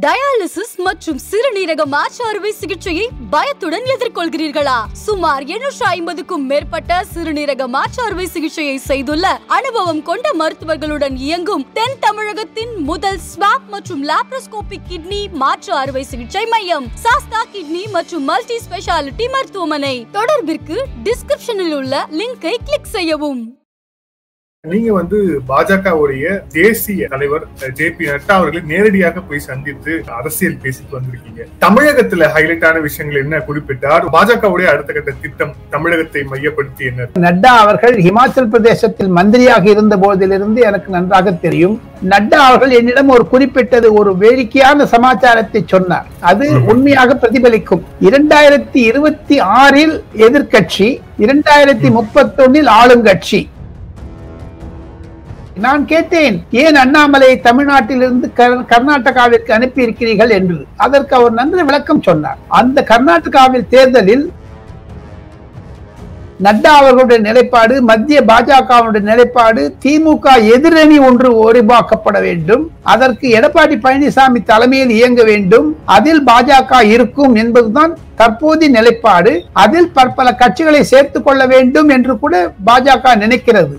Dialysis மற்றும் சிறுநீரக மாற்று அறுவை சிகிச்சையை பயத்துடன் எதிர்கொள்கிறீர்களா சுமார் எழுநூற்று ஐம்பதுக்கும் மேற்பட்ட சிறுநீரக மாற்று அறுவை சிகிச்சையை செய்துள்ள அனுபவம் கொண்ட மருத்துவர்களுடன் இயங்கும் தென் தமிழகத்தின் முதல் ஸ்வாப் மற்றும் லாப்ரோஸ்கோபிக் கிட்னி மாற்று அறுவை சிகிச்சை மையம் சாஸ்தா கிட்னி மற்றும் மல்டி ஸ்பெஷாலிட்டி மருத்துவமனை தொடர்பிற்கு டிஸ்கிரிப்ஷனில் உள்ள லிங்கை கிளிக் செய்யவும் நீங்க வந்து பாஜகவுடைய தேசிய தலைவர் ஜே பி நட்டா அவர்களை நேரடியாக போய் சந்தித்து அரசியல் பேசிட்டு வந்திருக்கீங்க தமிழகத்துல ஹைலைட்டான விஷயங்கள் என்ன குறிப்பிட்டார் பாஜகவுடைய அடுத்த கட்ட திட்டம் தமிழகத்தை மையப்படுத்தி என்ன நட்டா அவர்கள் இமாச்சல் பிரதேசத்தில் மந்திரியாக இருந்த போதிலிருந்து எனக்கு நன்றாக தெரியும் நட்டா அவர்கள் என்னிடம் ஒரு குறிப்பிட்டது ஒரு வேடிக்கையான சமாச்சாரத்தை சொன்னார் அது உண்மையாக பிரதிபலிக்கும் இரண்டாயிரத்தி இருபத்தி ஆறில் எதிர்க்கட்சி இரண்டாயிரத்தி முப்பத்தொன்னில் ஆளுங்கட்சி நான் கேட்டேன் ஏன் அண்ணாமலை தமிழ்நாட்டிலிருந்து கர்- கர்நாடகாவிற்கு அனுப்பி இருக்கிறீர்கள் என்று அதற்கு அவர் நன்றி விளக்கம் சொன்னார் அந்த கர்நாடகாவில் தேர்தலில் நட்டா அவர்களுடைய நிலைப்பாடு மத்திய பாஜகவுடைய நிலைப்பாடு திமுக எதிரணி ஒன்று உருவாக்கப்பட வேண்டும் அதற்கு எடப்பாடி பழனிசாமி தலைமையில் இயங்க வேண்டும் அதில் பாஜக இருக்கும் என்பதுதான் தற்போதைய நிலைப்பாடு அதில் பற்பல கட்சிகளை சேர்த்துக் கொள்ள வேண்டும் என்று கூட பாஜக நினைக்கிறது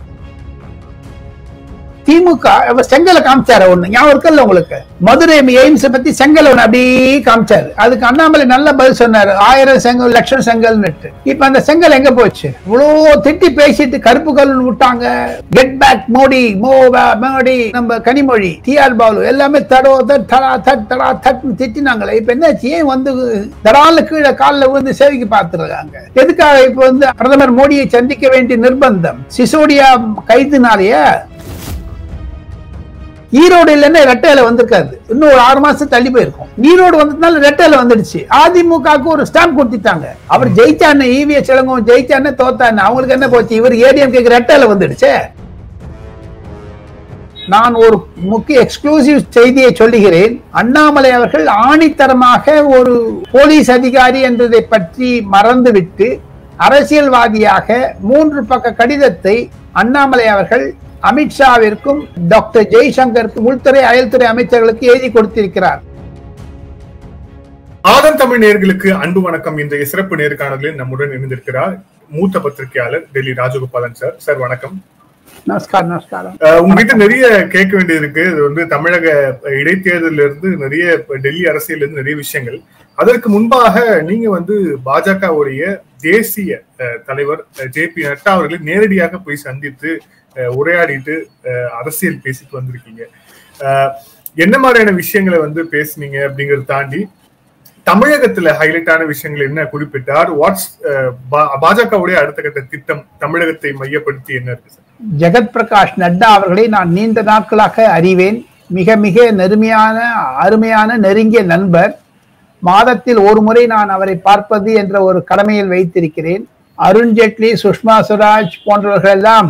திமுக அவர் செங்கலை காமிச்சாரு ஒண்ணு ஞாபகம் இருக்குல்ல உங்களுக்கு மதுரை எய்ம்ஸ் பத்தி செங்கல் ஒண்ணு அப்படியே காமிச்சாரு அதுக்கு அண்ணாமலை நல்ல பதில் சொன்னாரு ஆயிரம் செங்கல் லட்சம் செங்கல் இப்ப அந்த செங்கல் எங்க போச்சு இவ்வளவு திட்டி பேசிட்டு கருப்பு கல் விட்டாங்க கெட் பேக் மோடி மோ மோடி நம்ம கனிமொழி டிஆர் பாலு எல்லாமே தடோ தட் தடா தட் தடா தட்னு திட்டினாங்களே இப்ப என்னாச்சு ஏன் வந்து தடால கீழே காலில் விழுந்து சேவைக்கு பார்த்துருக்காங்க எதுக்காக இப்ப வந்து பிரதமர் மோடியை சந்திக்க வேண்டிய நிர்பந்தம் சிசோடியா கைதுனாலேயே ஈரோடு இல்லைன்னா ரெட்டையில வந்திருக்காது இன்னும் ஒரு ஆறு மாசம் தள்ளி போயிருக்கும் ஈரோடு வந்ததுனால ரெட்டையில வந்துடுச்சு அதிமுகவுக்கு ஒரு ஸ்டாம்ப் கொடுத்துட்டாங்க அவர் ஜெயிச்சான்னு இவிஎஸ் இளங்கம் ஜெயிச்சான்னு தோத்தான்னு அவங்களுக்கு என்ன போச்சு இவர் ஏடிஎம் கேக்கு ரெட்டையில வந்துடுச்சே நான் ஒரு முக்கிய எக்ஸ்க்ளூசிவ் செய்தியை சொல்லுகிறேன் அண்ணாமலை அவர்கள் ஆணித்தரமாக ஒரு போலீஸ் அதிகாரி என்றதை பற்றி மறந்துவிட்டு அரசியல்வாதியாக மூன்று பக்க கடிதத்தை அண்ணாமலை அவர்கள் அமித்ஷாவிற்கும் டாக்டர் ஜெய்சங்கருக்கும் உள்துறை அயல்துறை அமைச்சர்களுக்கு எழுதி கொடுத்திருக்கிறார் ஆதன் தமிழ் நேயர்களுக்கு அன்பு வணக்கம் இன்றைய சிறப்பு நேர்காணலில் நம்முடன் இணைந்திருக்கிறார் மூத்த பத்திரிகையாளர் டெல்லி ராஜகோபாலன் சார் சார் வணக்கம் நமஸ்காரம் நமஸ்காரம் அஹ் உங்ககிட்ட நிறைய கேட்க வேண்டியது இருக்கு இது வந்து தமிழக இடைத்தேர்தலில் இருந்து நிறைய இப்ப டெல்லி அரசியல்ல இருந்து நிறைய விஷயங்கள் அதற்கு முன்பாக நீங்க வந்து பாஜகவுடைய தேசிய அஹ், தலைவர் ஜே பி நட்டா அவர்களை நேரடியாக போய் சந்தித்து அஹ், உரையாடிட்டு அஹ், அரசியல் பேசிட்டு வந்திருக்கீங்க அஹ், என்ன மாதிரியான விஷயங்களை வந்து பேசுனீங்க அப்படிங்கறத தாண்டி தமிழகத்துல ஹைலைட்டான விஷயங்கள் என்ன குறிப்பிட்டார் வாட்ஸ் பாஜகவுடைய அடுத்த கட்ட திட்டம் தமிழகத்தை மையப்படுத்தி என்ன இருக்கு சார் ஜெகத் பிரகாஷ் நட்டா அவர்களை நான் நீண்ட நாட்களாக அறிவேன் மிக மிக நெருமையான அருமையான நெருங்கிய நண்பர் மாதத்தில் ஒரு முறை நான் அவரை பார்ப்பது என்ற ஒரு கடமையில் வைத்திருக்கிறேன் அருண் ஜேட்லி சுஷ்மா சுவராஜ் போன்றவர்கள் எல்லாம்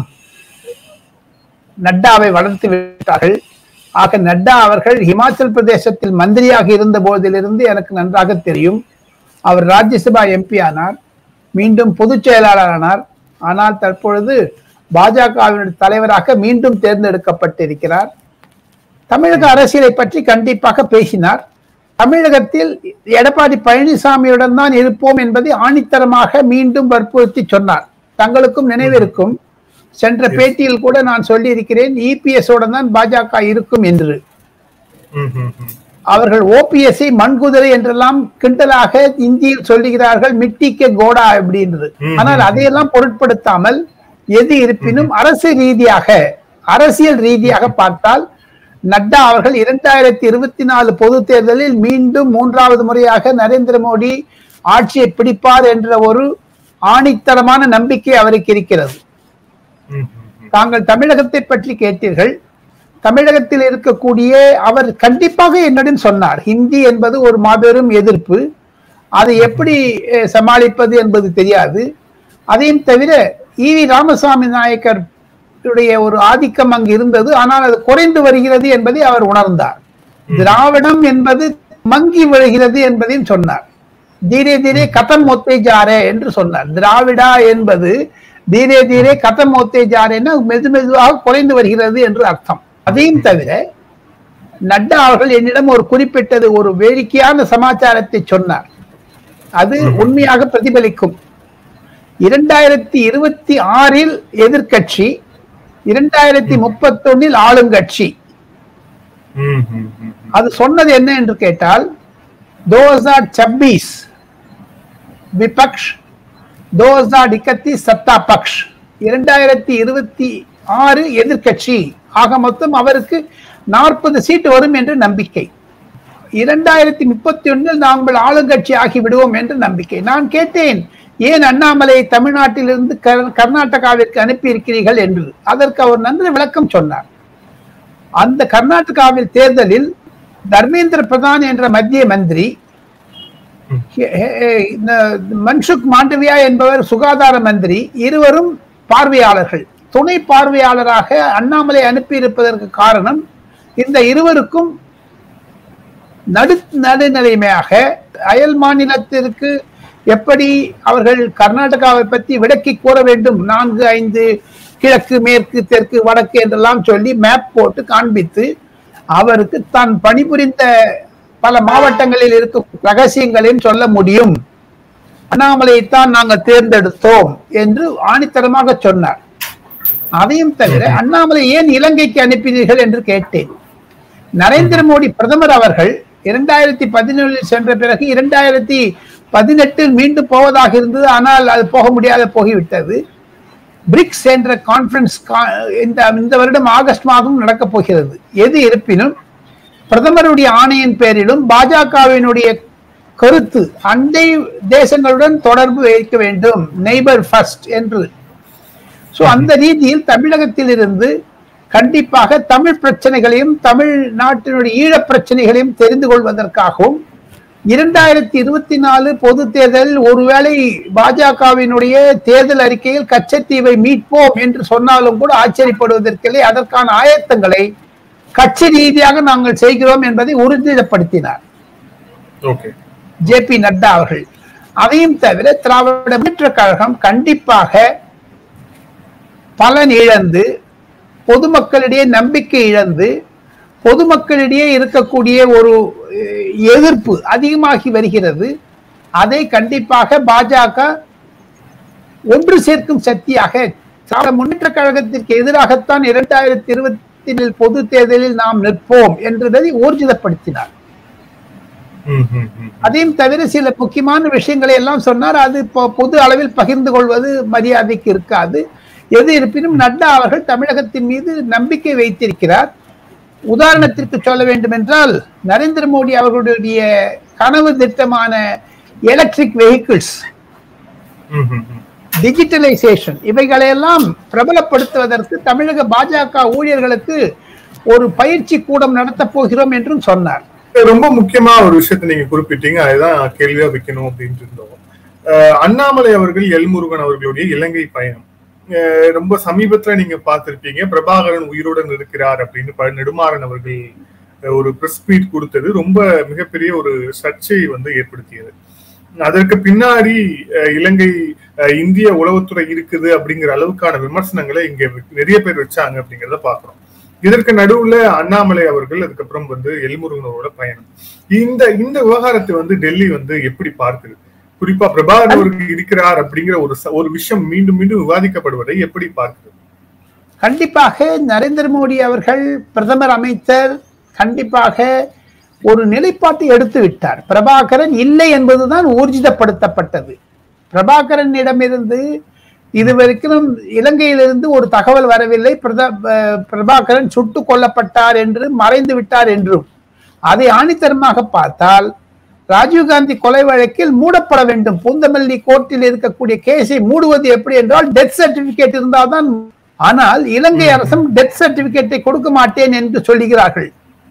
நட்டாவை வளர்த்து விட்டார்கள் ஆக நட்டா அவர்கள் இமாச்சல் பிரதேசத்தில் மந்திரியாக இருந்த போதிலிருந்து எனக்கு நன்றாக தெரியும் அவர் ராஜ்யசபா எம்பி ஆனார் மீண்டும் பொதுச் செயலாளர் ஆனார் ஆனால் தற்பொழுது பாஜகவினுடைய தலைவராக மீண்டும் தேர்ந்தெடுக்கப்பட்டிருக்கிறார் தமிழக அரசியலை பற்றி கண்டிப்பாக பேசினார் தமிழகத்தில் எடப்பாடி பழனிசாமியுடன் தான் இருப்போம் என்பதை ஆணித்தரமாக மீண்டும் வற்புறுத்தி சொன்னார் தங்களுக்கும் நினைவிருக்கும் சென்ற பேட்டியில் கூட நான் சொல்லியிருக்கிறேன் இபிஎஸ் உடன் தான் பாஜக இருக்கும் என்று ம், ம், ம். அவர்கள் ஓபிஎஸ்ஐ மண்குதிரை என்றெல்லாம் கிண்டலாக இந்தியில் சொல்லுகிறார்கள் மிட்டிக்க கோடா அப்படின்றது ம். ஆனால் அதையெல்லாம் பொருட்படுத்தாமல் எது இருப்பினும் அரசு ரீதியாக அரசியல் ரீதியாக பார்த்தால் நட்டா அவர்கள் இரண்டாயிரத்தி இருபத்தி நாலு பொது தேர்தலில் மீண்டும் மூன்றாவது முறையாக நரேந்திர மோடி ஆட்சியை பிடிப்பார் என்ற ஒரு ஆணித்தரமான நம்பிக்கை அவருக்கு இருக்கிறது ம், ம், ம். தாங்கள் தமிழகத்தை பற்றி கேட்டீர்கள் தமிழகத்தில் இருக்கக்கூடிய அவர் கண்டிப்பாக என்னிடம் சொன்னார் ஹிந்தி என்பது ஒரு மாபெரும் எதிர்ப்பு அதை எப்படி அஹ், சமாளிப்பது என்பது தெரியாது அதையும் தவிர ஈவி ராமசாமி நாயக்கர் உடைய ஒரு ஆதிக்கம் அங்கு இருந்தது ஆனால் அது குறைந்து வருகிறது என்பதை அவர் உணர்ந்தார் திராவிடம் என்பது மங்கி விழுகிறது என்பதையும் சொன்னார் தீரே தீரே கதம் ஒத்தை ஜாரே என்று சொன்னார் திராவிடா என்பது தீரே தீரே கதம் ஒத்தை ஜாரேன்னா மெது மெதுவாக குறைந்து வருகிறது என்று அர்த்தம் அதையும் தவிர நட்டா அவர்கள் என்னிடம் ஒரு குறிப்பிட்டது ஒரு வேடிக்கையான சமாச்சாரத்தை சொன்னார் அது உண்மையாக பிரதிபலிக்கும் இரண்டாயிரத்தி இருபத்தி ஆறில் எதிர்க்கட்சி இரண்டாயிரத்தி முப்பத்தொன்னில் ஆளுங்கட்சி ம், ம், ம். அது சொன்னது என்ன என்று கேட்டால் दो हजार छब्बीस விபக்ஷ் दो हजार इकतीस सत्ता பக்ஷ் இரண்டாயிரத்தி இருபத்தி ஆறு எதிர்க்கட்சி ஆக மொத்தம் அவருக்கு நாற்பது சீட் வரும் என்று நம்பிக்கை இரண்டாயிரத்தி முப்பத்தி ஒன்னில் நாங்கள் ஆளுங்கட்சி ஆகி விடுவோம் என்று நம்பிக்கை நான் கேட்டேன் ஏன் அண்ணாமலை தமிழ்நாட்டிலிருந்து கர்- கர்நாடகாவிற்கு அனுப்பி இருக்கிறீர்கள் என்று அதற்கு அவர் நன்றி விளக்கம் சொன்னார் அந்த கர்நாடகாவில் தேர்தலில் தர்மேந்திர பிரதான் என்ற மத்திய மந்திரி ஹே- ஹே- இந்த மன்சுக் மாண்டவியா என்பவர் சுகாதார மந்திரி இருவரும் பார்வையாளர்கள் துணை பார்வையாளராக அண்ணாமலை அனுப்பி இருப்பதற்கு காரணம் இந்த இருவருக்கும் நடு நடுநிலைமையாக அயல் மாநிலத்திற்கு எப்படி அவர்கள் கர்நாடகாவை பற்றி விளக்கி கூற வேண்டும் நான்கு ஐந்து கிழக்கு மேற்கு தெற்கு வடக்கு என்றெல்லாம் சொல்லி மேப் போட்டு காண்பித்து அவருக்கு தான் பணிபுரிந்த பல மாவட்டங்களில் இருக்கும் ரகசியங்களையும் சொல்ல முடியும் அண்ணாமலையைத்தான் நாங்கள் தேர்ந்தெடுத்தோம் என்று ஆணித்தரமாக சொன்னார் அதையும் தவிர அண்ணாமலை ஏன் இலங்கைக்கு அனுப்பினீர்கள் என்று கேட்டேன் நரேந்திர மோடி பிரதமர் அவர்கள் இரண்டாயிரத்தி பதினேழில் சென்ற பிறகு இரண்டாயிரத்தி பதினெட்டில் மீண்டும் போவதாக இருந்தது ஆனால் அது போக முடியாத போகிவிட்டது பிரிக்ஸ் என்ற கான்ஃபரன்ஸ் இந்த இந்த வருடம் ஆகஸ்ட் மாதம் நடக்கப் போகிறது எது இருப்பினும் பிரதமருடைய ஆணையின் பேரிலும் பாஜகவினுடைய கருத்து அண்டை தேசங்களுடன் தொடர்பு வைக்க வேண்டும் நெய்பர் ஃபர்ஸ்ட் என்று சோ அந்த ரீதியில் தமிழகத்தில் இருந்து கண்டிப்பாக தமிழ் பிரச்சனைகளையும் தமிழ் நாட்டினுடைய ஈழப் பிரச்சனைகளையும் தெரிந்து கொள்வதற்காகவும் இரண்டாயிரத்தி இருபத்தி நாலு பொது தேர்தலில் ஒருவேளை பாஜகவினுடைய தேர்தல் அறிக்கையில் கச்சத்தீவை மீட்போம் என்று சொன்னாலும் கூட ஆச்சரியப்படுவதற்கில்லை அதற்கான ஆயத்தங்களை கட்சி ரீதியாக நாங்கள் செய்கிறோம் என்பதை உறுதிப்படுத்தினார் ஓகே ஜே பி நட்டா அவர்கள் அதையும் தவிர திராவிட முன்னேற்ற கழகம் கண்டிப்பாக பலன் இழந்து பொதுமக்களிடையே நம்பிக்கை இழந்து பொதுமக்களிடையே இருக்கக்கூடிய ஒரு அஹ், எதிர்ப்பு அதிகமாகி வருகிறது அதை கண்டிப்பாக பாஜக ஒன்று சேர்க்கும் சக்தியாக திராவிட முன்னேற்ற கழகத்திற்கு எதிராகத்தான் இரண்டாயிரத்தி இருபத்தி பொது தேர்தலில் நாம் நிற்போம் என்றதை ஊர்ஜிதப்படுத்தினார் ம், ம், ம். அதையும் தவிர சில முக்கியமான விஷயங்களை எல்லாம் சொன்னார் அது இப்போ பொது அளவில் பகிர்ந்து கொள்வது மரியாதைக்கு இருக்காது எது இருப்பினும் நட்டா அவர்கள் தமிழகத்தின் மீது நம்பிக்கை வைத்திருக்கிறார் உதாரணத்திற்கு சொல்ல வேண்டும் என்றால் நரேந்திர மோடி அவர்களுடைய கனவு திட்டமான எலக்ட்ரிக் வெஹிக்கிள்ஸ் ம், ம், ம். டிஜிட்டலைசேஷன் இவைகளையெல்லாம் பிரபலப்படுத்துவதற்கு தமிழக பாஜக ஊழியர்களுக்கு ஒரு பயிற்சி கூடம் நடத்தப் போகிறோம் என்றும் சொன்னார் ரொம்ப முக்கியமா ஒரு விஷயத்தை நீங்க குறிப்பிட்டீங்க அதுதான் கேள்வியா வைக்கணும் அப்படின்ட்டு இருந்தோம் அஹ் அண்ணாமலை அவர்கள் எல்முருகன் அவர்களுடைய இலங்கை பயணம் அஹ் ரொம்ப சமீபத்துல நீங்க பார்த்திருப்பீங்க பிரபாகரன் உயிருடன் இருக்கிறார் அப்படின்னு ப- நெடுமாறன் அவர்கள் அஹ் ஒரு பிரஸ் மீட் கொடுத்தது ரொம்ப மிகப்பெரிய ஒரு சர்ச்சையை வந்து ஏற்படுத்தியது அதற்கு பின்னாடி அஹ் இலங்கை அஹ் இந்திய உளவுத்துறை இருக்குது அப்படிங்கிற அளவுக்கான விமர்சனங்களை இங்க நிறைய பேர் வச்சாங்க அப்படிங்கிறத பாக்குறோம் இதற்கு நடுவுல அண்ணாமலை அவர்கள் அதுக்கப்புறம் வந்து எல்முருகனோட பயணம் இந்த இந்த விவகாரத்தை வந்து டெல்லி வந்து எப்படி பார்க்குது குறிப்பா பிரபாகர் அவர்கள் இருக்கிறார் அப்படிங்கிற ஒரு ச- ஒரு விஷயம் மீண்டும் மீண்டும் விவாதிக்கப்படுவதை எப்படி பார்க்குது கண்டிப்பாக நரேந்திர மோடி அவர்கள் பிரதமர் அமைச்சர் கண்டிப்பாக ஒரு நிலைப்பாட்டை எடுத்து விட்டார் பிரபாகரன் இல்லை என்பதுதான் ஊர்ஜிதப்படுத்தப்பட்டது பிரபாகரனிடமிருந்து இதுவரைக்கும் இலங்கையிலிருந்து ஒரு தகவல் வரவில்லை பிரதா- அஹ் பிரபாகரன் சுட்டுக் கொல்லப்பட்டார் என்று மறைந்து விட்டார் என்றும் அதை ஆணித்தரமாக பார்த்தால் ராஜீவ்காந்தி கொலை வழக்கில் மூடப்பட வேண்டும் பூந்தமல்லி கோர்ட்டில் இருக்கக்கூடிய கேஸை மூடுவது எப்படி என்றால் டெத் சர்டிபிகேட் இருந்தால்தான் ஆனால் இலங்கை அரசும் டெத் சர்டிபிகேட்டை கொடுக்க மாட்டேன் என்று சொல்லுகிறார்கள்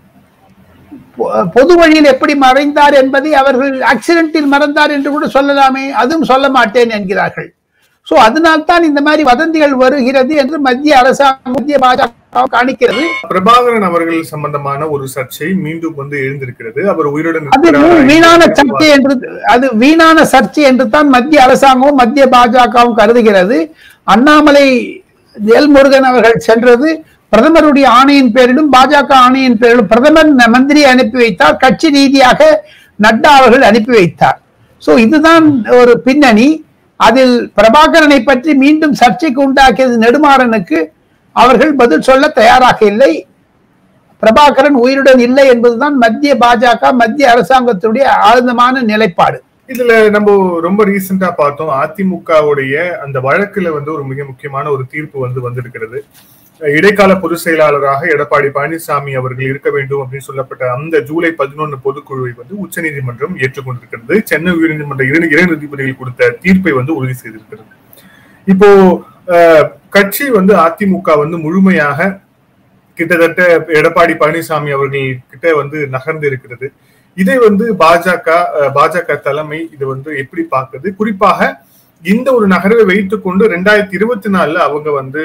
பொ- பொது வழியில் எப்படி மறைந்தார் என்பதை அவர்கள் ஆக்சிடென்ட்டில் மறந்தார் என்று கூட சொல்லலாமே அதுவும் சொல்ல மாட்டேன் என்கிறார்கள் சோ அதனால்தான் இந்த மாதிரி வதந்திகள் வருகிறது என்று மத்திய அரசாங்கம் மத்திய பாஜக காணிக்கிறது பிரபாகரன் அவர்கள் சம்பந்தமான ஒரு சர்ச்சை மீண்டும் வந்து எழுந்திருக்கிறது அவர் உயிருடன் அது இருக்கிறாரா? வீணான சர்ச்சை என்று அது வீணான சர்ச்சை என்று தான் மத்திய அரசாங்கமும் மத்திய பாஜகவும் கருதுகிறது அண்ணாமலை எல் முருகன் அவர்கள் சென்றது பிரதமருடைய ஆணையின் பேரிலும் பாஜக ஆணையின் பேரிலும் பிரதமர் ந- மந்திரியை அனுப்பி வைத்தார் கட்சி ரீதியாக நட்டா அவர்கள் அனுப்பி வைத்தார் சோ இதுதான் ஒரு பின்னணி அதில் பிரபாகரனை பற்றி மீண்டும் சர்ச்சைக்கு உண்டாக்கியது நெடுமாறனுக்கு அவர்கள் பதில் சொல்ல தயாராக இல்லை பிரபாகரன் உயிருடன் இல்லை என்பதுதான் மத்திய பாஜக மத்திய அரசாங்கத்துடைய ஆழ்ந்தமான நிலைப்பாடு இதுல நம்ம ரொம்ப ரீசெண்டா பார்த்தோம் அதிமுகவுடைய அந்த வழக்குல வந்து ஒரு மிக முக்கியமான ஒரு தீர்ப்பு வந்து வந்திருக்கிறது இடைக்கால பொதுச் செயலாளராக எடப்பாடி பழனிசாமி அவர்கள் இருக்க வேண்டும் அப்படின்னு சொல்லப்பட்ட அந்த ஜூலை பதினொன்னு பொதுக்குழுவை வந்து உச்சநீதிமன்றம் ஏற்றுக்கொண்டிருக்கிறது சென்னை உயர்நீதிமன்ற இரு இரு நீதிபதிகள் கொடுத்த தீர்ப்பை வந்து உறுதி செய்திருக்கிறது இப்போ அஹ், கட்சி வந்து அதிமுக வந்து முழுமையாக கிட்டத்தட்ட எடப்பாடி பழனிசாமி அவர்கள் கிட்ட வந்து நகர்ந்து இருக்கிறது இதை வந்து பாஜக அஹ், பாஜக தலைமை இது வந்து எப்படி பார்க்குது குறிப்பாக இந்த ஒரு நகர்வை வைத்துக்கொண்டு ரெண்டாயிரத்தி இருபத்தி நாலுல அவங்க வந்து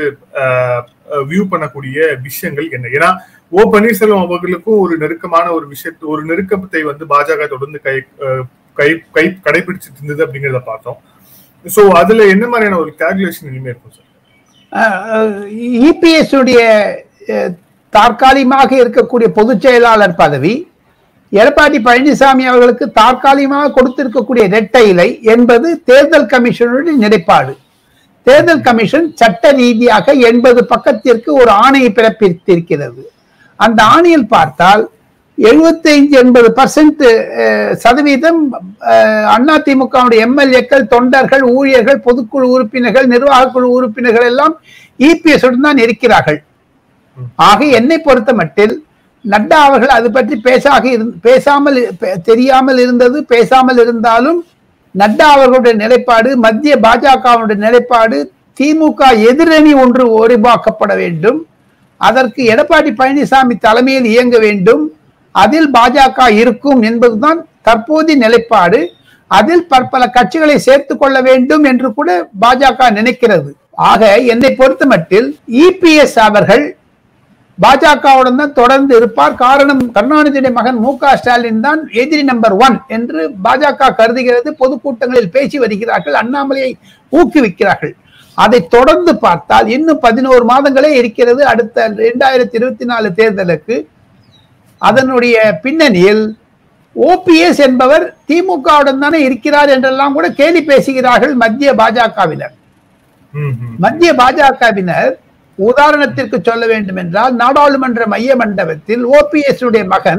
வியூ பண்ணக்கூடிய விஷயங்கள் என்ன ஏன்னா ஓ பன்னீர்செல்வம் அவர்களுக்கும் ஒரு நெருக்கமான ஒரு விஷயத்தை ஒரு நெருக்கத்தை வந்து பாஜக தொடர்ந்து கை அஹ், கை கை கடைபிடிச்சிட்டு இருந்தது அப்படிங்கிறத பார்த்தோம் சோ அதுல என்ன மாதிரியான ஒரு கால்குலேஷன் இனிமே இருக்கும் சார் இபிஎஸ் உடைய அஹ், தற்காலிகமாக இருக்கக்கூடிய பொதுச் செயலாளர் பதவி எடப்பாடி பழனிசாமி அவர்களுக்கு தற்காலிகமாக கொடுத்திருக்கக்கூடிய இரட்டை இலை என்பது தேர்தல் கமிஷனுடைய நிலைப்பாடு தேர்தல் கமிஷன் சட்ட ரீதியாக எண்பது பக்கத்திற்கு ஒரு ஆணையை பிறப்பித்திருக்கிறது அந்த ஆணையில் பார்த்தால் 75 எண்பது பர்சன்ட் சதவீதம் அதிமுகவுடைய எம்எல்ஏக்கள் தொண்டர்கள் ஊழியர்கள் பொதுக்குழு உறுப்பினர்கள் நிர்வாக குழு உறுப்பினர்கள் எல்லாம் இபிஎஸ் உடன் தான் இருக்கிறார்கள் ஆக என்னை பொறுத்த மட்டில் நட்டா அவர்கள் அது பற்றி பேசாக இருந் பேசாமல் இ- பே- தெரியாமல் இருந்தது பேசாமல் இருந்தாலும் நட்டா அவர்களுடைய நிலைப்பாடு மத்திய பாஜகவுடைய நிலைப்பாடு திமுக எதிரணி ஒன்று உருவாக்கப்பட வேண்டும் அதற்கு எடப்பாடி பழனிசாமி தலைமையில் இயங்க வேண்டும் அதில் பாஜக இருக்கும் என்பதுதான் தற்போதைய நிலைப்பாடு அதில் பற்பல கட்சிகளை சேர்த்துக் கொள்ள வேண்டும் என்று கூட பாஜக நினைக்கிறது ஆக என்னை பொறுத்த மட்டில் இபிஎஸ் அவர்கள் பாஜகவுடன் தான் தொடர்ந்து இருப்பார் காரணம் கருணாநிதியுடைய மகன் மு க ஸ்டாலின் தான் எதிரி நம்பர் ஒன் என்று பாஜக கருதுகிறது பொதுக்கூட்டங்களில் பேசி வருகிறார்கள் அண்ணாமலையை ஊக்குவிக்கிறார்கள் அதை தொடர்ந்து பார்த்தால் இன்னும் பதினோரு மாதங்களே இருக்கிறது அடுத்த இரண்டாயிரத்தி இருபத்தி நாலு தேர்தலுக்கு அதனுடைய பின்னணியில் ஓபிஎஸ் என்பவர் திமுகவுடன் தானே இருக்கிறார் என்றெல்லாம் கூட கேலி பேசுகிறார்கள் மத்திய பாஜகவினர் ம், ம். மத்திய பாஜகவினர் உதாரணத்திற்கு சொல்ல வேண்டும் என்றால் நாடாளுமன்ற மைய மண்டபத்தில் ஓபிஎஸ் உடைய மகன்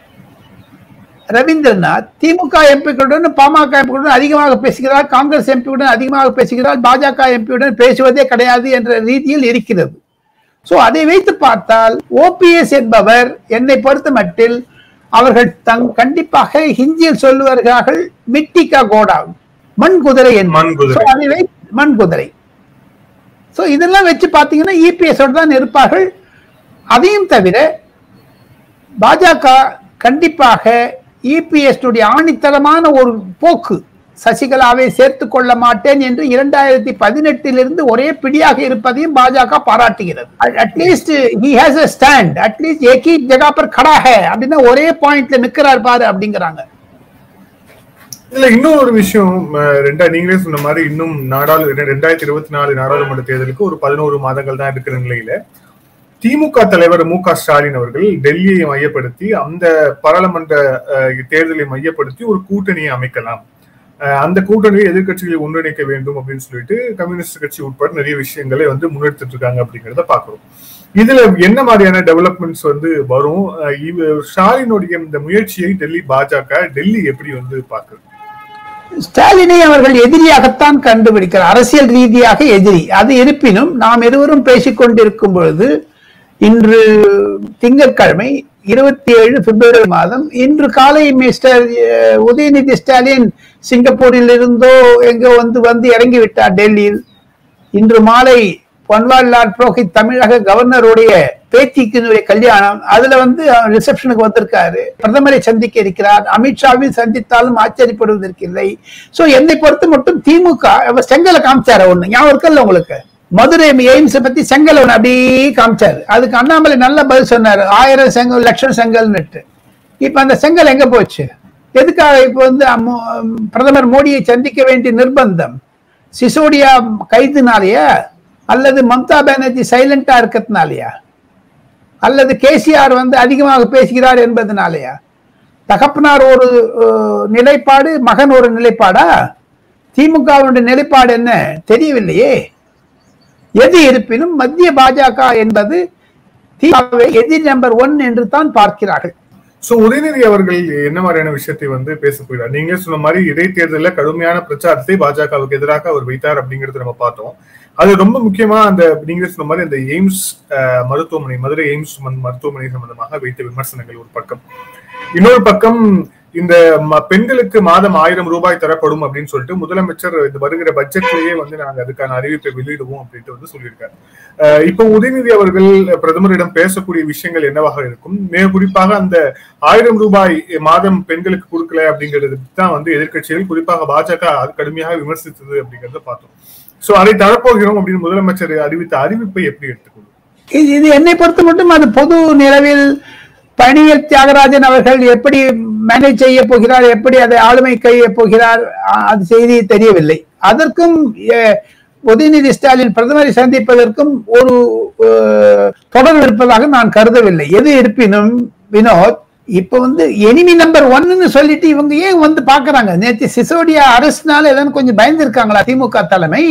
ரவீந்திரநாத் திமுக எம்பிக்களுடன் பாமக எம்பிக்களுடன் அதிகமாக பேசுகிறார் காங்கிரஸ் எம்பியுடன் அதிகமாக பேசுகிறார் பாஜக எம்பியுடன் பேசுவதே கிடையாது என்ற ரீதியில் இருக்கிறது சோ அதை வைத்து பார்த்தால் ஓபிஎஸ் என்பவர் என்னை பொறுத்த மட்டில் அவர்கள் தங் கண்டிப்பாக ஹிந்தியில் சொல்லுவார்கள் மிட்டிகா கோடா மண் குதிரை என்பது. மண் குதிரை. So, அதை வை மண் குதிரை சோ இதெல்லாம் வச்சு பாத்தீங்கன்னா இபிஎஸ் தான் இருப்பார்கள் அதையும் தவிர பாஜக கண்டிப்பாக இபிஎஸ் ஆணித்தரமான ஒரு போக்கு சசிகலாவை சேர்த்துக் கொள்ள மாட்டேன் என்று இரண்டாயிரத்தி பதினெட்டிலிருந்து ஒரே பிடியாக இருப்பதையும் பாஜக பாராட்டுகிறது at least he has a stand at least ஏகி ஜகா பர் கடா ஹே அப்படின்னா ஒரே பாயிண்ட்ல நிக்கிறார் பாரு அப்படிங்கிறாங்க இதுல இன்னும் ஒரு விஷயம் அஹ், ரெண்டா நீங்களே சொன்ன மாதிரி இன்னும் நாடாளு ரெண்டாயிரத்தி இருபத்தி நாலு நாடாளுமன்ற தேர்தலுக்கு ஒரு பதினோரு மாதங்கள் தான் இருக்கிற நிலையில திமுக தலைவர் மு க ஸ்டாலின் அவர்கள் டெல்லியை மையப்படுத்தி அந்த பாராளுமன்ற அஹ், தேர்தலை மையப்படுத்தி ஒரு கூட்டணியை அமைக்கலாம் அஹ், அந்த கூட்டணியை எதிர்க்கட்சிகளை ஒன்றிணைக்க வேண்டும் அப்படின்னு சொல்லிட்டு கம்யூனிஸ்ட் கட்சி உட்பட நிறைய விஷயங்களை வந்து முன்னெடுத்துட்டு இருக்காங்க அப்படிங்கறத பாக்குறோம் இதுல என்ன மாதிரியான டெவலப்மெண்ட்ஸ் வந்து வரும் அஹ், இவ- ஸ்டாலினுடைய இந்த முயற்சியை டெல்லி பாஜக டெல்லி எப்படி வந்து பாக்குறது ஸ்டாலினை அவர்கள் எதிரியாகத்தான் கண்டுபிடிக்கிறார் அரசியல் ரீதியாக எதிரி அது இருப்பினும் நாம் இருவரும் பேசிக் கொண்டிருக்கும் பொழுது இன்று திங்கட்கிழமை இருபத்தி ஏழு பிப்ரவரி மாதம் இன்று காலை மிஸ்டர் அஹ், உதயநிதி ஸ்டாலின் சிங்கப்பூரில் இருந்தோ எங்கோ வந்து வந்து இறங்கி விட்டார் டெல்லியில் இன்று மாலை பொன்வாரிலால் புரோஹித் தமிழக கவர்னருடைய பேத்திக்கினுடைய கல்யாணம் அதுல வந்து ரிசப்ஷனுக்கு வந்திருக்காரு பிரதமரை சந்திக்க இருக்கிறார் அமித்ஷாவையும் சந்தித்தாலும் ஆச்சரியப்படுவதற்கு இல்லை சோ என்னை பொறுத்து மட்டும் திமுக அவர் செங்கலை காமிச்சாரு ஒண்ணு ஞாபகம் இருக்குல்ல உங்களுக்கு மதுரை எய்ம்ஸ் பத்தி செங்கல் ஒண்ணு அப்படியே காமிச்சாரு அதுக்கு அண்ணாமலை நல்ல பதில் சொன்னாரு ஆயிரம் செங்கல் லட்சம் செங்கல்னுட்டு இப்ப அந்த செங்கல் எங்க போச்சு எதுக்காக இப்ப வந்து அம்மு- பிரதமர் மோடியை சந்திக்க வேண்டிய நிர்பந்தம் சிசோடியா கைதுனாலயா அல்லது மம்தா பானர்ஜி சைலண்டா இருக்கிறதுனாலயா அல்லது கேசிஆர் வந்து அதிகமாக பேசுகிறார் என்பதனாலயா தகப்பனார் ஒரு அஹ், நிலைப்பாடு மகன் ஒரு நிலைப்பாடா திமுகவினுடைய நிலைப்பாடு என்ன தெரியவில்லையே எது இருப்பினும் மத்திய பாஜக என்பது திமுகவை எதிர் நம்பர் ஒன் என்று தான் பார்க்கிறார்கள் சோ உதயநிதி அவர்கள் என்ன மாதிரியான விஷயத்தை வந்து பேச போகிறார் நீங்க சொன்ன மாதிரி இடைத்தேர்தலில் கடுமையான பிரச்சாரத்தை பாஜகவுக்கு எதிராக அவர் வைத்தார் அப்படிங்கறத நம்ம பார்த்தோம் அது ரொம்ப முக்கியமா அந்த நீங்க சொன்ன மாதிரி அந்த எய்ம்ஸ் அஹ், மருத்துவமனை மதுரை எய்ம்ஸ் ம- மருத்துவமனை சம்பந்தமாக வைத்த விமர்சனங்கள் ஒரு பக்கம் இன்னொரு பக்கம் இந்த ம- பெண்களுக்கு மாதம் ஆயிரம் ரூபாய் தரப்படும் அப்படின்னு சொல்லிட்டு முதலமைச்சர் இந்த வருகிற பட்ஜெட்லயே வந்து நாங்க அதுக்கான அறிவிப்பை வெளியிடுவோம் அப்படின்ட்டு வந்து சொல்லியிருக்காரு அஹ் இப்போ உதயநிதி அவர்கள் பிரதமரிடம் பேசக்கூடிய விஷயங்கள் என்னவாக இருக்கும் மிக குறிப்பாக அந்த ஆயிரம் ரூபாய் மாதம் பெண்களுக்கு கொடுக்கல அப்படிங்கிறது தான் வந்து எதிர்க்கட்சிகள் குறிப்பாக பாஜக அது கடுமையாக விமர்சித்தது அப்படிங்கறத பார்த்தோம் சோ அதை தரப்போகிறோம் அப்படின்னு முதலமைச்சர் அறிவித்த அறிவிப்பை எப்படி எடுத்துக்கொள்ளும் இது இது என்னை பொறுத்த மட்டும் அது பொது நிலவில் பணியல் தியாகராஜன் அவர்கள் எப்படி மேனேஜ் செய்ய போகிறார் எப்படி அதை ஆளுமை கைய போகிறார் அ- அது செய்தி தெரியவில்லை அதற்கும் எ, உதயநிதி ஸ்டாலின் பிரதமரை சந்திப்பதற்கும் ஒரு அஹ், தொடர்பு இருப்பதாக நான் கருதவில்லை எது இருப்பினும் வினோத் இப்ப வந்து எனிமி நம்பர் ஒன்னு சொல்லிட்டு இவங்க ஏன் வந்து பாக்குறாங்க நேற்று சிசோடியா அரசுனால ஏதாவது கொஞ்சம் பயந்துருக்காங்களா திமுக தலைமை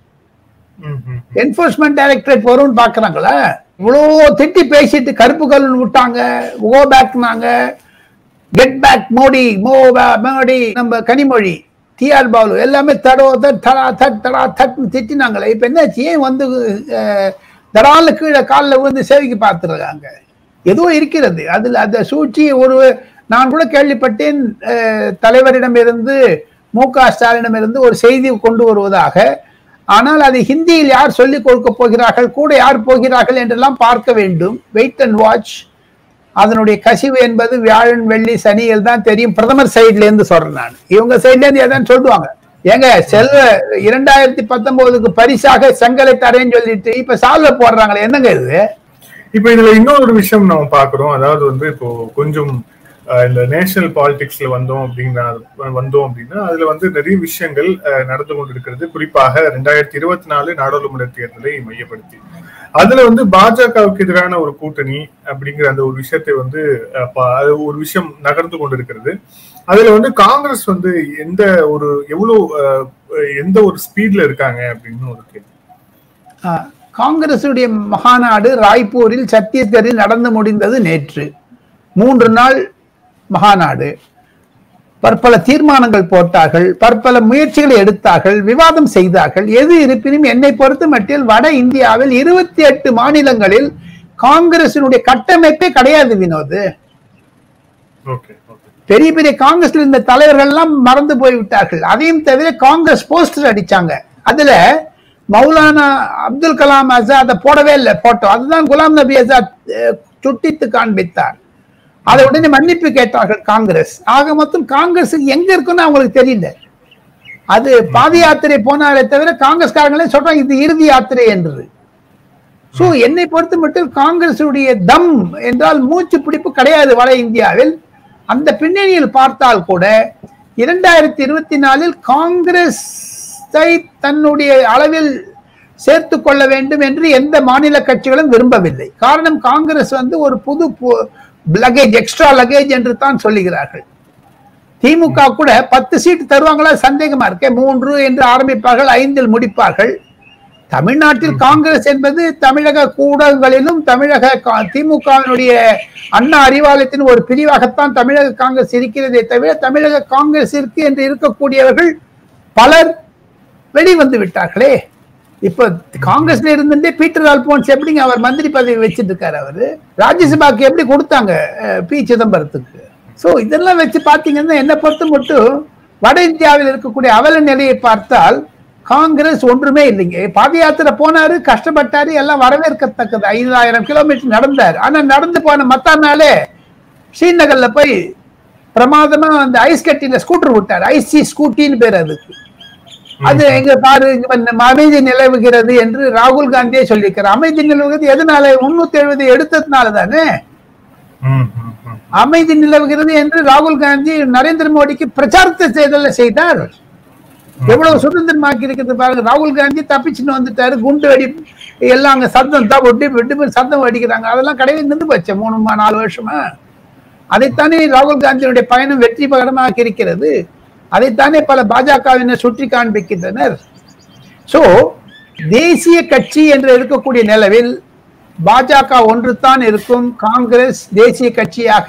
ம், ம். என்போர்ஸ்மெண்ட் டைரக்டரேட் வரும்னு பாக்குறாங்களா இவ்வளோ திட்டி பேசிட்டு கருப்பு கல்லுன்னு விட்டாங்க கோ பேக்னாங்க கெட் பேக் மோடி மோ மோடி நம்ம கனிமொழி டிஆர் பாலு எல்லாமே தடோ தட் தடா தட் தடா தட்னு திட்டினாங்களே இப்ப என்னாச்சு ஏன் வந்து அஹ், தடால கீழே காலில் விழுந்து சேவைக்கு பார்த்துருக்காங்க ஏதோ இருக்கிறது அதில் அந்த சூழ்ச்சி ஒரு நான் கூட கேள்விப்பட்டேன் அஹ், தலைவரிடமிருந்து மு க ஸ்டாலினிடமிருந்து ஒரு செய்தி கொண்டு வருவதாக ஆனால் அது ஹிந்தியில் யார் சொல்லிக் கொடுக்க போகிறார்கள் கூட யார் போகிறார்கள் என்றெல்லாம் பார்க்க வேண்டும் வெயிட் அண்ட் வாட்ச் அதனுடைய கசிவு என்பது வியாழன் வெள்ளி சனியில் தான் தெரியும் பிரதமர் சைட்ல இருந்து சொல்றேன் நான் இவங்க சைட்ல இருந்து எதாவது சொல்லுவாங்க ஏங்க செல்வ இரண்டாயிரத்தி பத்தொன்பதுக்கு பரிசாக செங்கலை தரேன்னு சொல்லிட்டு இப்ப சால்வ போடுறாங்களே என்னங்க இது இப்ப இதுல இன்னொரு விஷயம் நம்ம பாக்குறோம் அதாவது வந்து இப்போ கொஞ்சம் அஹ், இந்த நேஷனல் பாலிடிக்ஸ்ல வந்தோம் அப்படின்னா வந்தோம் அப்படின்னா அதுல வந்து நிறைய விஷயங்கள் அஹ், நடந்து கொண்டிருக்கிறது குறிப்பாக ரெண்டாயிரத்தி இருபத்தி நாலு நாடாளுமன்ற தேர்தலை மையப்படுத்தி அதுல வந்து பாஜகவுக்கு எதிரான ஒரு கூட்டணி அப்படிங்கிற அந்த ஒரு விஷயத்தை வந்து அஹ், பா- அது ஒரு விஷயம் நகர்ந்து கொண்டிருக்கிறது அதுல வந்து காங்கிரஸ் வந்து எந்த ஒரு எவ்வளவு அஹ், எந்த ஒரு ஸ்பீட்ல இருக்காங்க அப்படின்னு ஒரு கேள்வி ஆஹ், காங்கிரசுடைய மகாநாடு ராய்ப்பூரில் சத்தீஸ்கரில் நடந்து முடிந்தது நேற்று மூன்று நாள் மகாநாடு பற்பல தீர்மானங்கள் போட்டார்கள் பற்பல முயற்சிகளை எடுத்தார்கள் விவாதம் செய்தார்கள் எது இருப்பினும் என்னை பொறுத்த மட்டில் வட இந்தியாவில் இருபத்தி எட்டு மாநிலங்களில் காங்கிரசினுடைய கட்டமைப்பே கிடையாது வினோது ஓகே ஓகே பெரிய பெரிய காங்கிரஸ்ல இருந்த தலைவர்கள் எல்லாம் மறந்து போய் விட்டார்கள் அதையும் தவிர காங்கிரஸ் போஸ்டர் அடிச்சாங்க அதுல மௌலானா அப்துல் கலாம் ஆசாத் போடவே இல்லை போட்டோ அதுதான் குலாம் நபி ஆசாத் அஹ், சுட்டித்து காண்பித்தார் அதை உடனே மன்னிப்பு கேட்டார்கள் காங்கிரஸ் ஆக மொத்தம் காங்கிரஸ் எங்க இருக்குன்னு அவங்களுக்கு தெரியல அது பாத யாத்திரை போனாரே தவிர காங்கிரஸ்காரங்களே சொல்றாங்க இது இறுதி யாத்திரை என்று சோ என்னை பொறுத்த மட்டும் காங்கிரசுடைய தம் என்றால் மூச்சு பிடிப்பு கிடையாது வட இந்தியாவில் அந்த பின்னணியில் பார்த்தால் கூட இரண்டாயிரத்தி இருபத்தி நாலில் காங்கிரஸை தன்னுடைய அளவில் சேர்த்து கொள்ள வேண்டும் என்று எந்த மாநில கட்சிகளும் விரும்பவில்லை காரணம் காங்கிரஸ் வந்து ஒரு புது லகேஜ் எக்ஸ்ட்ரா லகேஜ் என்று தான் சொல்லுகிறார்கள் திமுக கூட பத்து சீட்டு தருவாங்களா சந்தேகமா இருக்கே மூன்று என்று ஆரம்பிப்பார்கள் ஐந்தில் முடிப்பார்கள் தமிழ்நாட்டில் காங்கிரஸ் என்பது தமிழக ஊடகங்களிலும் தமிழக கா- திமுகவினுடைய அண்ணா அறிவாலயத்தின் ஒரு பிரிவாகத்தான் தமிழக காங்கிரஸ் இருக்கிறதே தவிர தமிழக காங்கிரஸ் இருக்கு என்று இருக்கக்கூடியவர்கள் பலர் வெளிவந்து விட்டார்களே இப்ப காங்கிரஸ்ல இருந்துட்டே பீட்டர் அல்போன்ஸ் எப்படிங்க அவர் மந்திரி பதவி வச்சிட்டு இருக்காரு அவரு ராஜ்யசபாக்கு எப்படி கொடுத்தாங்க அஹ், பி சிதம்பரத்துக்கு சோ இதெல்லாம் வச்சு பாத்தீங்கன்னா என்ன பொறுத்த மட்டும் வட இந்தியாவில் இருக்கக்கூடிய அவல நிலையை பார்த்தால் காங்கிரஸ் ஒன்றுமே இல்லைங்க பாத யாத்திரை போனாரு கஷ்டப்பட்டாரு எல்லாம் வரவேற்கத்தக்கது ஐந்தாயிரம் கிலோமீட்டர் நடந்தார் ஆனா நடந்து போன மத்த நாளே ஸ்ரீநகர்ல போய் பிரமாதமா அந்த ஐஸ் கட்டில ஸ்கூட்டர் விட்டார் ஐசி ஸ்கூட்டின்னு பேர் அதுக்கு அது எங்க பாரு இங்க வந்து அமைதி நிலவுகிறது என்று ராகுல் காந்தியே சொல்லியிருக்கிறார் அமைதி நிலவுகிறது எதனால முன்னூத்தி எழுபது எடுத்ததுனால தானே ம், ம், ம். அமைதி நிலவுகிறது என்று ராகுல் காந்தி நரேந்திர மோடிக்கு பிரச்சாரத்தை செய்தல செய்தார் எவ்வளவு சுதந்திரமாக்கி இருக்கிறது பாருங்க ராகுல் காந்தி தப்பிச்சுன்னு வந்துட்டாரு குண்டு வெடி எல்லாம் அங்க சத்தம் தான் ஒட்டி விட்டு போய் சத்தம் அடிக்கிறாங்க அதெல்லாம் கிடையவே நின்று போச்சு மூணு மா- நாலு வருஷமா அதைத்தானே ராகுல் காந்தியினுடைய பயணம் வெற்றி பகரமாக இருக்கிறது அதைத்தானே பல பாஜகவினர் சுற்றி காண்பிக்கின்றனர் சோ தேசிய கட்சி என்று இருக்கக்கூடிய நிலவில் பாஜக ஒன்று தான் இருக்கும் காங்கிரஸ் தேசிய கட்சியாக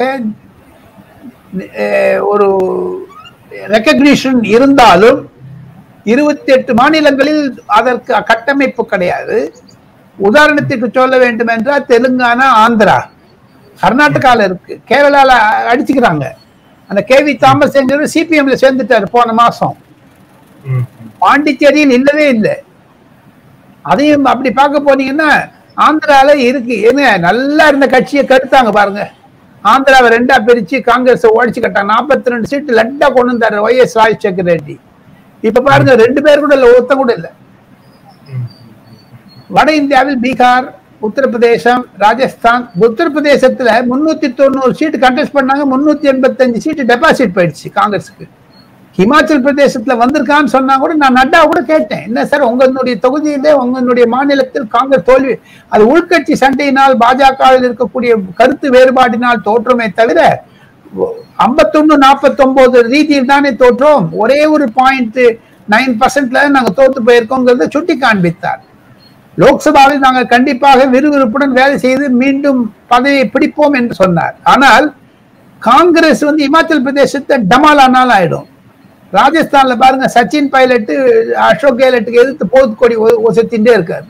அஹ், ஒரு ரெக்கக்னிஷன் இருந்தாலும் இருபத்தி எட்டு மாநிலங்களில் அதற்கு கட்டமைப்பு கிடையாது உதாரணத்துக்கு சொல்ல வேண்டும் என்றால் தெலுங்கானா ஆந்திரா கர்நாடகால இருக்கு கேரளால அடிச்சுக்கிறாங்க அந்த கேவி தாமஸ் என்கிற சிபிஎம்ல சேர்ந்துட்டாரு போன மாசம் ம், பாண்டிச்சேரியில் இல்லவே இல்லை அதையும் அப்படி பார்க்க போனீங்கன்னா ஆந்திரால இருக்கு ஏன்னா நல்லா இருந்த கட்சியை கெடுத்தாங்க பாருங்க ஆந்திராவை ரெண்டா பிரிச்சு காங்கிரஸ் ஓடிச்சு கட்டாங்க நாற்பத்தி ரெண்டு சீட்டு லட்டா கொண்டு வந்தாரு ஒய் எஸ் ராஜசேகர் ரெட்டி இப்ப பாருங்க ரெண்டு பேர் கூட இல்ல ஒருத்த கூட இல்ல ம். வட இந்தியாவில் பீகார் உத்தரப்பிரதேசம் ராஜஸ்தான் உத்தரப்பிரதேசத்துல முன்னூத்தி தொண்ணூறு சீட்டு கண்டெஸ்ட் பண்ணாங்க முன்னூத்தி எண்பத்தஞ்சு சீட்டு டெபாசிட் போயிடுச்சு காங்கிரஸுக்கு ஹிமாச்சல் பிரதேசத்துல வந்திருக்கான்னு சொன்னா கூட நான் நட்டா கூட கேட்டேன் என்ன சார் உங்களுடைய தொகுதியிலே உங்களுடைய மாநிலத்தில் காங்கிரஸ் தோல்வி அது உள்கட்சி சண்டையினால் பாஜகவில் இருக்கக்கூடிய கருத்து வேறுபாட்டினால் தோற்றுமே தவிர ஐம்பத்தொன்னு நாற்பத்தொன்பது ரீதியில் தானே தோற்றோம் ஒரே ஒரு பாயிண்ட் நைன் பர்சன்ட்ல நாங்க தோத்து போயிருக்கோங்கிறத சுட்டி காண்பித்தார் லோக்சபாவில் நாங்கள் கண்டிப்பாக விறுவிறுப்புடன் வேலை செய்து மீண்டும் பதவியை பிடிப்போம் என்று சொன்னார் ஆனால் காங்கிரஸ் வந்து இமாச்சல் பிரதேசத்தை டமால் ஆனாலும் ஆயிடும் ராஜஸ்தான்ல பாருங்க சச்சின் பைலட் அசோக் கெஹ்லட்டுக்கு எதிர்த்து போது கொடி ஒசத்தின்றே இருக்காரு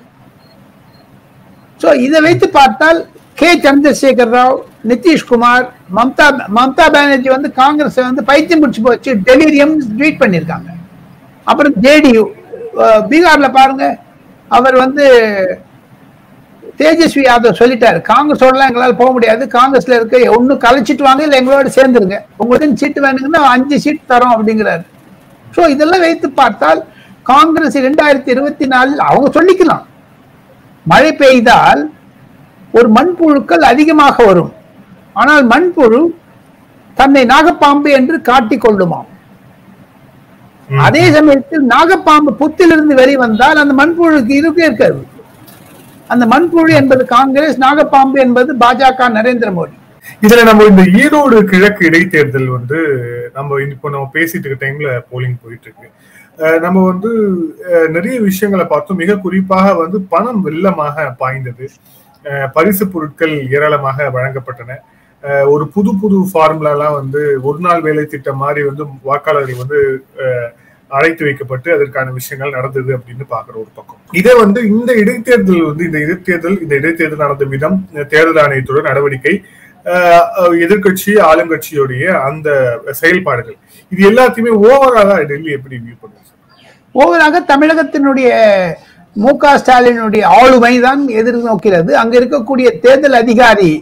சோ இதை வைத்து பார்த்தால் கே சந்திரசேகர் ராவ் நிதிஷ்குமார் மம்தா மம்தா பானர்ஜி வந்து காங்கிரஸ் வந்து பைத்தியம் பிடிச்சு போச்சு டெலிரியம் ட்வீட் பண்ணியிருக்காங்க அப்புறம் ஜேடியு பீகார்ல பாருங்க அவர் வந்து தேஜஸ்வி யாதவ் சொல்லிட்டாரு காங்கிரஸோடலாம் எங்களால் போக முடியாது காங்கிரஸ்ல இருக்க ஒண்ணு கலைச்சிட்டு வாங்க இல்ல எங்களோட சேர்ந்துருங்க உங்களுக்கு சீட்டு வேணுங்கன்னா அஞ்சு சீட் தரோம் அப்படிங்கிறாரு சோ இதெல்லாம் வைத்து பார்த்தால் காங்கிரஸ் இரண்டாயிரத்தி இருபத்தி நாலில் அவங்க சொல்லிக்கலாம் மழை பெய்தால் ஒரு மண்புழுக்கள் அதிகமாக வரும் ஆனால் மண்புழு தன்னை நாகப்பாம்பு என்று காட்டிக் கொள்ளுமாம் ம். அதே சமயத்தில் நாகப்பாம்பு புத்திலிருந்து வெளிவந்தால் அந்த மண்புழுக்கு இருக்கே இருக்காது அந்த மண்புழு என்பது காங்கிரஸ் நாகப்பாம்பு என்பது பாஜக நரேந்திர மோடி இதுல நம்ம இந்த ஈரோடு கிழக்கு இடைத்தேர்தல் வந்து நம்ம இப்போ நம்ம பேசிட்டு இருக்க டைம்ல போலிங் போயிட்டு இருக்கு அஹ் நம்ம வந்து அஹ், நிறைய விஷயங்களை பார்த்தோம் மிக குறிப்பாக வந்து பணம் வெள்ளமாக பாய்ந்தது அஹ், பரிசு பொருட்கள் ஏராளமாக வழங்கப்பட்டன அஹ், ஒரு புது புது ஃபார்முலாலாம் வந்து ஒரு நாள் வேலை திட்டம் மாதிரி வந்து வாக்காளர்கள் வந்து அஹ், அழைத்து வைக்கப்பட்டு அதற்கான விஷயங்கள் நடந்தது அப்படின்னு பாக்குற ஒரு பக்கம் இதை வந்து இந்த இடைத்தேர்தல் வந்து இந்த இடைத்தேர்தல் இந்த இடைத்தேர்தல் நடந்த விதம் இந்த தேர்தல் ஆணையத்தோட நடவடிக்கை ஆஹ் அஹ் எதிர்க்கட்சி ஆளுங்கட்சியுடைய அந்த செயல்பாடுகள் இது எல்லாத்தையுமே ஓவராலா டெல்லி எப்படி வியூ பண்ணுங்க ஓவராக தமிழகத்தினுடைய மு க ஸ்டாலினுடைய ஆளுமை தான் எதிர்நோக்கிறது அங்க இருக்கக்கூடிய தேர்தல் அதிகாரி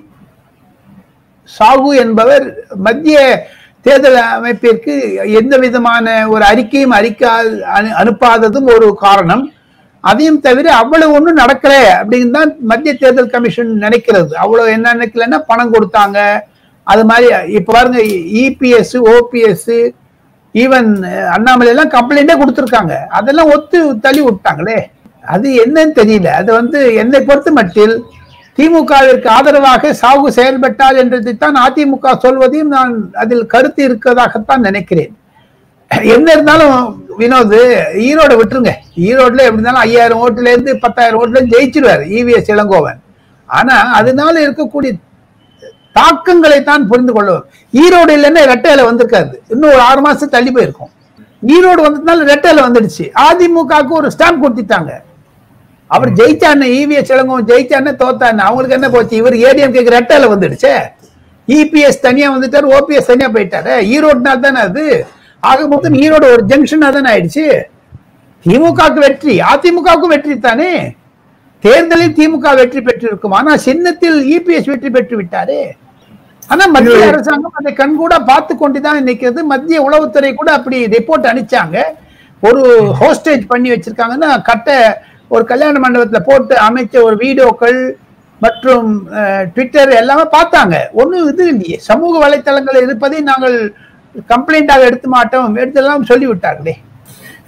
சாகு என்பவர் மத்திய தேர்தல் அமைப்பிற்கு எந்த விதமான ஒரு அறிக்கையும் அறிக்கா அனு- அனுப்பாததும் ஒரு காரணம் அதையும் தவிர அவ்வளவு ஒன்றும் நடக்கல அப்படின்னு தான் மத்திய தேர்தல் கமிஷன் நினைக்கிறது அவ்வளவு என்ன நினைக்கலன்னா பணம் கொடுத்தாங்க அது மாதிரி இப்ப பாருங்க இபிஎஸ் ஓபிஎஸ் ஈவன் அண்ணாமலை எல்லாம் கம்ப்ளைண்டே கொடுத்துருக்காங்க அதெல்லாம் ஒத்து தள்ளி விட்டாங்களே அது என்னன்னு தெரியல அது வந்து என்னை பொறுத்த மட்டில் திமுகவிற்கு ஆதரவாக சாகு செயல்பட்டால் என்றதைத்தான் அதிமுக சொல்வதையும் நான் அதில் கருத்து இருக்கிறதாகத்தான் நினைக்கிறேன் என்ன இருந்தாலும் வினோத் ஈரோட விட்டுருங்க ஈரோட்ல எப்படி இருந்தாலும் ஐயாயிரம் ஓட்டுல இருந்து பத்தாயிரம் ஓட்டுல இருந்து ஜெயிச்சிருவாரு இவிஎஸ் இளங்கோவன் ஆனா அதனால இருக்கக்கூடிய தாக்கங்களை தான் புரிந்து கொள்ளும் ஈரோடு இல்லைன்னா ரெட்டையில வந்திருக்காது இன்னும் ஒரு ஆறு மாசம் தள்ளி போயிருக்கும் ஈரோடு வந்ததுனால ரெட்டையில வந்துடுச்சு அதிமுகவுக்கு ஒரு ஸ்டாம்ப் கொடுத்துட்டாங்க அவர் ஜெயிச்சான்னு இவிஎஸ் இளங்கோவன் ஜெயிச்சான்னு தோத்தான்னு அவங்களுக்கு என்ன போச்சு இவர் ஏடிஎம்கேக்கு ரெட்டையில வந்துடுச்சே இபிஎஸ் தனியா வந்துட்டாரு ஓபிஎஸ் தனியா போயிட்டாரு ஈரோடுனால தானே அது ஆக மொத்தம் ஈரோடு ஒரு ஜங்ஷனா தானே ஆயிடுச்சு திமுகவுக்கு வெற்றி அதிமுகவுக்கு வெற்றி தானே தேர்தலில் திமுக வெற்றி பெற்றிருக்கும் ஆனா சின்னத்தில் இபிஎஸ் வெற்றி பெற்று விட்டாரே ஆனா மத்திய அரசாங்கம் அதை கண்கூட பார்த்து கொண்டுதான் நிக்கிறது மத்திய உளவுத்துறை கூட அப்படி ரிப்போர்ட் அனுப்பிச்சாங்க ஒரு ஹோஸ்டேஜ் பண்ணி வச்சிருக்காங்கன்னா கட்ட ஒரு கல்யாண மண்டபத்துல போட்டு அமைச்ச ஒரு வீடியோக்கள் மற்றும் அஹ், ட்விட்டர் எல்லாமே பார்த்தாங்க ஒண்ணும் இது இல்லையே சமூக வலைத்தளங்கள் இருப்பதை நாங்கள் கம்ப்ளைண்டாக எடுத்து மாட்டோம் எடுத்தெல்லாம் சொல்லிவிட்டார்களே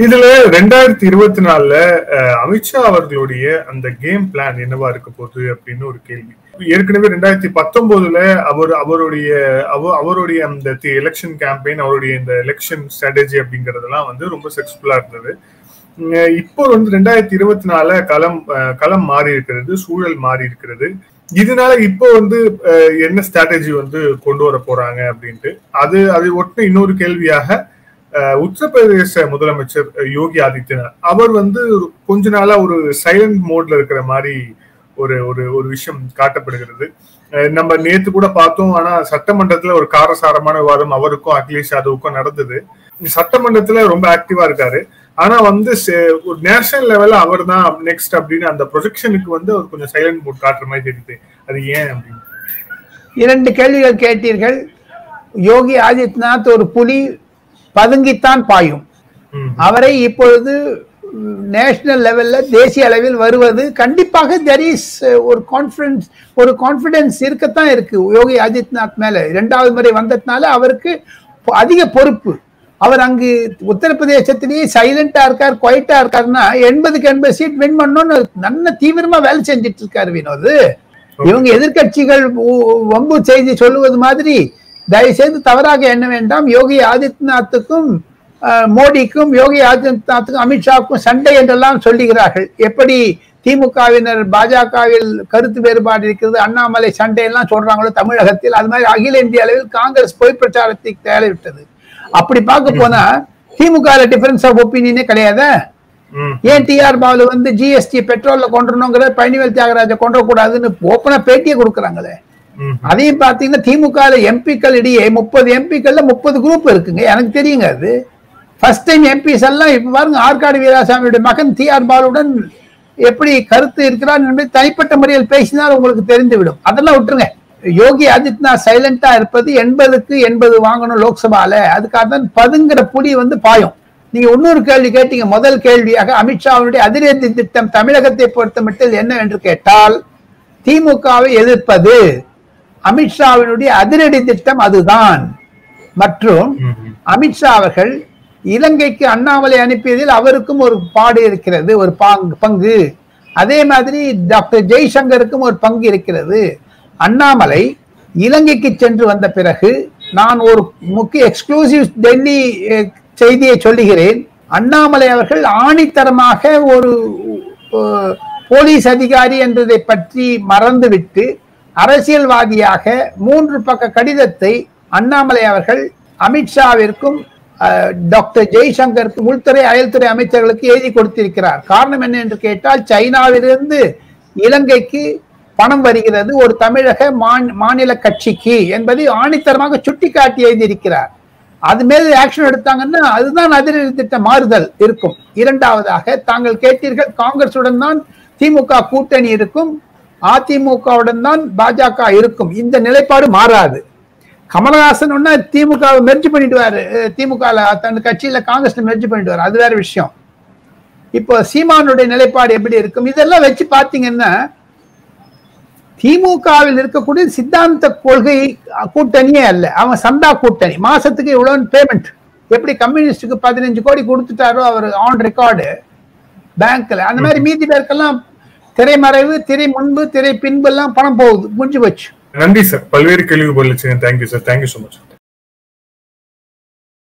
இதுல ரெண்டாயிரத்தி இருபத்தி நாலுல அஹ், அமித்ஷா அவர்களுடைய அந்த கேம் பிளான் என்னவா இருக்க போகுது அப்படின்னு ஒரு கேள்வி ஏற்கனவே ரெண்டாயிரத்தி பத்தொன்பதுல அவர் அவருடைய அவ- அவருடைய அந்த எலெக்ஷன் கேம்பெயின் அவருடைய இந்த எலெக்ஷன் ஸ்ட்ராட்டஜி அப்படிங்கறதெல்லாம் வந்து ரொம்ப சக்சஸ்ஃபுல்லா இருந்தது உம், இப்போ வந்து ரெண்டாயிரத்தி இருபத்தி நாலுல களம் அஹ், களம் மாறி இருக்கிறது சூழல் மாறி இருக்கிறது இதனால இப்போ வந்து அஹ், என்ன ஸ்ட்ராட்டஜி வந்து கொண்டு வர போறாங்க அப்படின்ட்டு அது அது ஒட்டு இன்னொரு கேள்வியாக அஹ், உத்தரப்பிரதேச முதலமைச்சர் அஹ், யோகி ஆதித்யநாத் அவர் வந்து ஒரு- கொஞ்ச நாளா ஒரு சைலண்ட் மோட்ல இருக்கிற மாதிரி ஒரு ஒரு ஒரு விஷயம் காட்டப்படுகிறது அஹ், நம்ம நேத்து கூட பார்த்தோம் ஆனா சட்டமன்றத்துல ஒரு காரசாரமான விவாதம் அவருக்கும் அகிலேஷ் யாதவுக்கும் நடந்தது சட்டமன்றத்துல ரொம்ப ஆக்டிவா இருக்காரு ஆனா வந்து சே- ஒரு நேஷனல் லெவல்ல அவர் தான் நெக்ஸ்ட் அப்படின்னு அந்த ப்ரொஜெக்ஷனுக்கு வந்து அவர் கொஞ்சம் சைலண்ட் மூட் காட்டுற மாதிரி தெரியுது அது ஏன் அப்படின்னு இரண்டு கேள்விகள் கேட்டீர்கள் யோகி ஆதித்யநாத் ஒரு புலி பதுங்கித்தான் பாயும் ம். அவரை இப்பொழுது நேஷனல் லெவல்ல தேசிய அளவில் வருவது கண்டிப்பாக தெர் இஸ் ஒரு கான்பிடன்ஸ் ஒரு கான்பிடன்ஸ் இருக்கத்தான் இருக்கு யோகி ஆதித்யநாத் மேல இரண்டாவது முறை வந்ததுனால அவருக்கு பொ- அதிக பொறுப்பு அவர் அங்கு உத்தரப்பிரதேசத்திலேயே சைலண்டா இருக்கார் குவைட்டா இருக்காருன்னா எண்பதுக்கு எண்பது சீட் வின் பண்ணணும்னு நல்ல தீவிரமா வேலை செஞ்சுட்டு இருக்காரு வினோத் இவங்க எதிர்க்கட்சிகள் உ- வம்பு செய்தி சொல்லுவது மாதிரி தயவு செய்து தவறாக எண்ண வேண்டாம் யோகி ஆதித்யநாத்துக்கும் அஹ், மோடிக்கும் யோகி ஆதித்யநாத்துக்கும் அமித்ஷாவுக்கும் சண்டை என்றெல்லாம் சொல்லுகிறார்கள் எப்படி திமுகவினர் பாஜகவில் கருத்து வேறுபாடு இருக்கிறது அண்ணாமலை சண்டை எல்லாம் சொல்றாங்களோ தமிழகத்தில் அது மாதிரி அகில இந்திய அளவில் காங்கிரஸ் பொய் பிரச்சாரத்தை தேவைவிட்டது அப்படி பார்க்க போனா திமுக டிஃபரன்ஸ் ஆஃப் ஒப்பீனியனே கிடையாதா ம். ஏன் டிஆர் பாலு வந்து ஜிஎஸ்டி பெட்ரோல்ல கொண்டுறணுங்கிற பழனிவேல் தியாகராஜ கொண்டு கூடாதுன்னு ஓப்பனா பேட்டியே கொடுக்குறாங்களே ம். அதையும் பாத்தீங்கன்னா திமுக எம்பிக்கள் இடையே முப்பது எம்பிக்கள்ல முப்பது குரூப் இருக்குங்க எனக்கு தெரியுங்க அது ஃபர்ஸ்ட் டைம் எம்பிஸ் எல்லாம் இப்ப பாருங்க ஆற்காடு வீராசாமியுடைய மகன் டி ஆர் பாலுடன் எப்படி கருத்து இருக்கிறார் என்பதை தனிப்பட்ட முறையில் பேசினால் உங்களுக்கு தெரிந்துவிடும் அதெல்லாம் விட்டுருங்க யோகி ஆதித்யநாத் சைலண்டா இருப்பது எண்பதுக்கு எண்பது வாங்கணும் லோக்சபால அதுக்காக தான் பதுங்கிற புலி வந்து பாயும் நீங்க இன்னொரு கேள்வி கேட்டீங்க முதல் கேள்வியாக அமித்ஷாவுடைய அதிரடி திட்டம் தமிழகத்தை பொறுத்தமட்டில் என்ன என்று கேட்டால் திமுகவை எதிர்ப்பது அமித்ஷாவினுடைய அதிரடி திட்டம் அதுதான் மற்றும் ம். அமித்ஷா அவர்கள் இலங்கைக்கு அண்ணாமலை அனுப்பியதில் அவருக்கும் ஒரு பாடு இருக்கிறது ஒரு பாங்கு பங்கு அதே மாதிரி டாக்டர் ஜெய்சங்கருக்கும் ஒரு பங்கு இருக்கிறது அண்ணாமலை இலங்கைக்கு சென்று வந்த பிறகு நான் ஒரு முக்கிய எக்ஸ்க்ளூசிவ் டெல்லி அஹ், செய்தியை சொல்லுகிறேன் அண்ணாமலை அவர்கள் ஆணித்தரமாக ஒரு அஹ், போலீஸ் அதிகாரி என்றதை பற்றி மறந்துவிட்டு அரசியல்வாதியாக மூன்று பக்க கடிதத்தை அண்ணாமலை அவர்கள் அமித்ஷாவிற்கும் அஹ், டாக்டர் ஜெய்சங்கருக்கு உள்துறை அயல்துறை அமைச்சர்களுக்கு எழுதி கொடுத்திருக்கிறார் காரணம் என்ன என்று கேட்டால் சைனாவிலிருந்து இலங்கைக்கு பணம் வருகிறது ஒரு தமிழக மாந்- மாநில கட்சிக்கு என்பதை ஆணித்தரமாக சுட்டிக்காட்டி எழுதியிருக்கிறார் அது மேல ஆக்ஷன் எடுத்தாங்கன்னா அதுதான் அதிரடி திட்ட மாறுதல் இருக்கும் இரண்டாவதாக தாங்கள் கேட்டீர்கள் காங்கிரசுடன் தான் திமுக கூட்டணி இருக்கும் அதிமுகவுடன் தான் பாஜக இருக்கும் இந்த நிலைப்பாடு மாறாது கமலஹாசன் ஒன்னா திமுக மெர்ஜ் பண்ணிடுவாரு அஹ் திமுக ல தன் கட்சியில காங்கிரஸ்ல மெர்ஜ் பண்ணிடுவாரு அது வேற விஷயம் இப்போ சீமானுடைய நிலைப்பாடு எப்படி இருக்கும் இதெல்லாம் வச்சு பாத்தீங்கன்னா திமுகவில் இருக்கக்கூடிய சித்தாந்த கொள்கை கூட்டணியே அல்ல அவன் சந்தா கூட்டணி மாசத்துக்கு இவ்வளவு பேமெண்ட் எப்படி கம்யூனிஸ்டுக்கு பதினஞ்சு கோடி கொடுத்துட்டாரோ அவர் ஆன் ரெக்கார்டு பேங்க்ல அந்த மாதிரி மீதி பேருக்கெல்லாம் திரைமறைவு திரை முன்பு திரை பின்பு எல்லாம் பணம் போகுது முடிஞ்சு போச்சு நன்றி சார் பல்வேறு கேள்வி பதிலளிச்சுங்க thank you sir thank you so much